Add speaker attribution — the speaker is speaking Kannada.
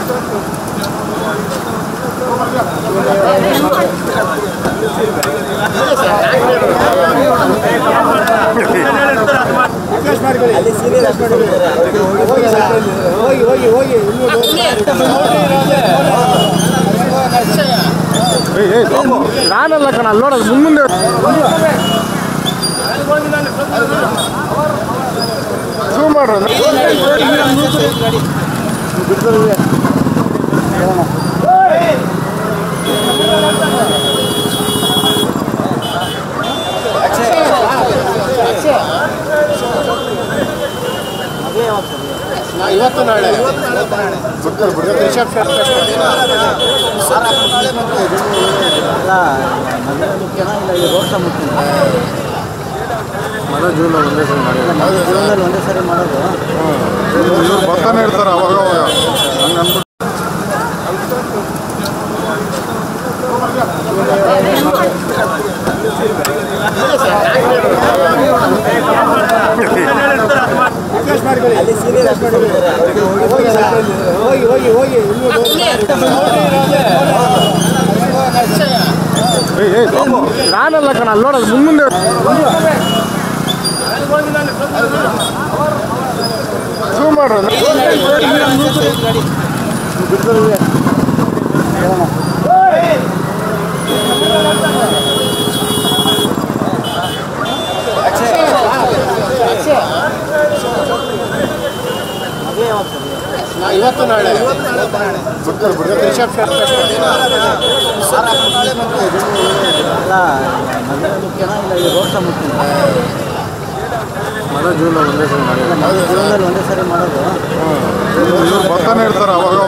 Speaker 1: ಅಲ್ಲಿ ಸೀನಿಯರ್ ಹೋಗಿ ಹೋಗಿ ಹೋಗಿ
Speaker 2: ನಾನಲ್ಲ ಕಣ ಅಲ್ಲಿ ನೋಡೋದು ಮುಂದೆ ಜೂಮ್ ಮಾಡ್ರಿ
Speaker 1: ಇವತ್ತು ನಾಳೆ ಬಿಡ್ತಾರೆ ಬಿಡ್ತಾರೆ ರಿಸೆಪ್ಷನ್
Speaker 3: ಮುಖ್ಯನಾ ಇಲ್ಲ ಈ ರೋಡ್ ಸಹ ಮುಖ್ಯನಾ
Speaker 2: ಮನೆ ಜೂನ್ ಒಂದೇ ಸಲ ಮಾಡಿ
Speaker 3: ಜೀವನದಲ್ಲಿ ಒಂದೇ ಸರಿ ಮಾಡೋದು
Speaker 2: ಇವ್ರು ಬರ್ತಾನೆ ಇರ್ತಾರೆ ಅವಾಗ ಅವಾಗ ಹಂಗೆ ಅನ್ಬಿಟ್ಟು
Speaker 1: ಅಲ್ಲಿ ಸೀನಿಯರ್ ಹೋಗಿ ಹೋಗಿ ಹೋಗಿ
Speaker 2: ನಾನಲ್ಲ ಕಣ ಅಲ್ಲಿ ನೋಡೋದು ಮುಂದೆ ಜೂಮ್ ಮಾಡ್ರಿ
Speaker 1: ಇವತ್ತು ನಾಳೆ ಬಿಡ್ತಾರೆ ಬಿಡ್ತಾರೆ ರಿಸೆಪ್ಷನ್
Speaker 3: ಅಲ್ಲ ಮದುವೆ ಮುಖ್ಯನಾ ಇಲ್ಲ ಈ ರೋಡ್ ಸಹ ಮುಖ್ಯನಾ
Speaker 2: ಮನೆ ಜೂನ್ ಒಂದೇ ಸಲ ಮಾಡಿ
Speaker 3: ಜೀವನದಲ್ಲಿ ಒಂದೇ ಸರಿ ಮಾಡೋದು
Speaker 2: ಇವ್ರು ಬರ್ತಾನೆ ಇರ್ತಾರೆ ಅವಾಗ